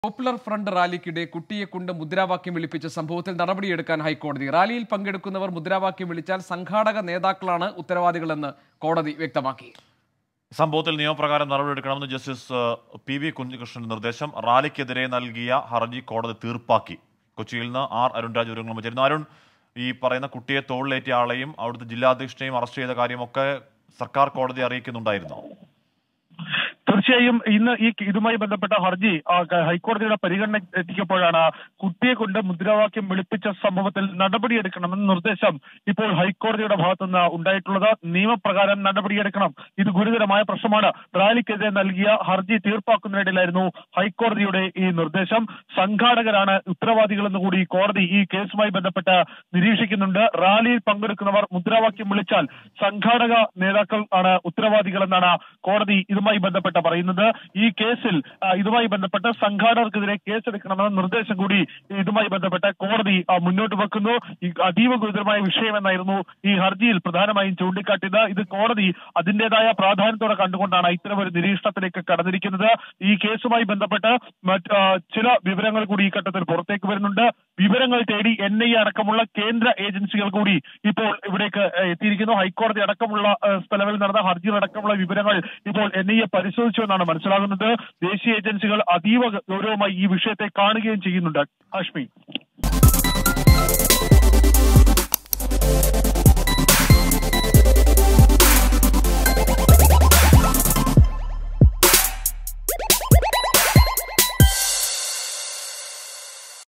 popular front റാലിക്കിടെ കുട്ടിയെ കൊണ്ട് മുദ്രാവാക്യം വിളിപ്പിച്ച സംഭവത്തിൽ നടപടിയെടുക്കാൻ ഹൈക്കോടതി റാലിയിൽ പങ്കെടുക്കുന്നവർ മുദ്രാവാക്യം വിളിച്ചാൽ സംഘാടക നേതാക്കളാണ് ഉത്തരവാദികളെന്ന് കോടതി വ്യക്തമാക്കി സംഭവത്തിൽ നിയമപ്രകാരം നടപടിയെടുക്കണമെന്ന് ജസ്റ്റിസ് ഏഹ്, പി വി കുഞ്ഞികൃഷ്ണൻ നിർദ്ദേശം റാലിക്കെതിരെ നൽകിയ ഹർജി കോടതി തീർപ്പാക്കി കൊച്ചിയിൽ നിന്ന് ആർ അരുൺരാജ് വിവരങ്ങൾ ചേരുന്നു അരുൺ ഈ പറയുന്ന കുട്ടിയെ തോളിലേറ്റിയ ആളെയും അവിടുത്തെ ജില്ലാധ്യക്ഷനെയും അറസ്റ്റ് ചെയ്ത കാര്യമൊക്കെ സർക്കാർ കോടതി അറിയിക്കുന്നുണ്ടായിരുന്നു തീർച്ചയായും ഇന്ന് ഈ ഇതുമായി ബന്ധപ്പെട്ട ഹർജി ആ, ക- ഹൈക്കോടതിയുടെ പരിഗണന എത്തിക്കപ്പോഴാണ് കുട്ടിയെ കൊണ്ട് മുദ്രാവാക്യം വിളിപ്പിച്ച സംഭവത്തിൽ നടപടിയെടുക്കണമെന്ന നിർദ്ദേശം ഇപ്പോൾ ഹൈക്കോടതിയുടെ ഭാഗത്തുനിന്ന് ഉണ്ടായിട്ടുള്ളത് നിയമപ്രകാരം നടപടിയെടുക്കണം ഇത് ഗുരുതരമായ പ്രശ്നമാണ് റാലിക്കെതിരെ നൽകിയ ഹർജി തീർപ്പാക്കുന്നതിനിടയിലായിരുന്നു ഹൈക്കോടതിയുടെ ഈ നിർദ്ദേശം സംഘാടകരാണ് ഉത്തരവാദികളെന്ന് കൂടി കോടതി ഈ കേസുമായി ബന്ധപ്പെട്ട് നിരീക്ഷിക്കുന്നുണ്ട് റാലിയിൽ പങ്കെടുക്കുന്നവർ മുദ്രാവാക്യം വിളിച്ചാൽ സംഘാടക നേതാക്കൾ ആണ് ഉത്തരവാദികളെന്നാണ് കോടതി ഇതുമായി ബന്ധപ്പെട്ട് പറയുന്നത് ഈ കേസിൽ ആ, ഇതുമായി ബന്ധപ്പെട്ട് സംഘാടകർക്കെതിരെ കേസെടുക്കണമെന്ന നിർദ്ദേശം കൂടി ഇതുമായി ബന്ധപ്പെട്ട് കോടതി ആ, മുന്നോട്ട് വെക്കുന്നു ഈ അതീവ ഗുരുതരമായ വിഷയമെന്നായിരുന്നു ഈ ഹർജിയിൽ പ്രധാനമായും ചൂണ്ടിക്കാട്ടിയത് ഇത് കോടതി അതിന്റേതായ പ്രാധാന്യത്തോടെ കണ്ടുകൊണ്ടാണ് ഇത്തരമൊരു നിരീക്ഷണത്തിലേക്ക് കടന്നിരിക്കുന്നത് ഈ കേസുമായി ബന്ധപ്പെട്ട് മറ്റ് ആ, ചില വിവരങ്ങൾ കൂടി ഈ ഘട്ടത്തിൽ പുറത്തേക്ക് വരുന്നുണ്ട് വിവരങ്ങൾ തേടി എൻ ഐ എ അടക്കമുള്ള കേന്ദ്ര ഏജൻസികൾ കൂടി ഇപ്പോൾ ഇവിടേക്ക് ഏഹ്, എത്തിയിരിക്കുന്നു ഹൈക്കോടതി അടക്കമുള്ള ഏഹ്, സ്ഥലങ്ങളിൽ നടന്ന ഹർജികൾ അടക്കമുള്ള വിവരങ്ങൾ ഇപ്പോൾ എൻ ഐ എ പരിശോധിച്ചു എന്നാണ് മനസ്സിലാകുന്നത് ദേശീയ ഏജൻസികൾ അതീവ ഗൗരവമായി ഈ വിഷയത്തെ കാണുകയും ചെയ്യുന്നുണ്ട് ഹാഷ്മി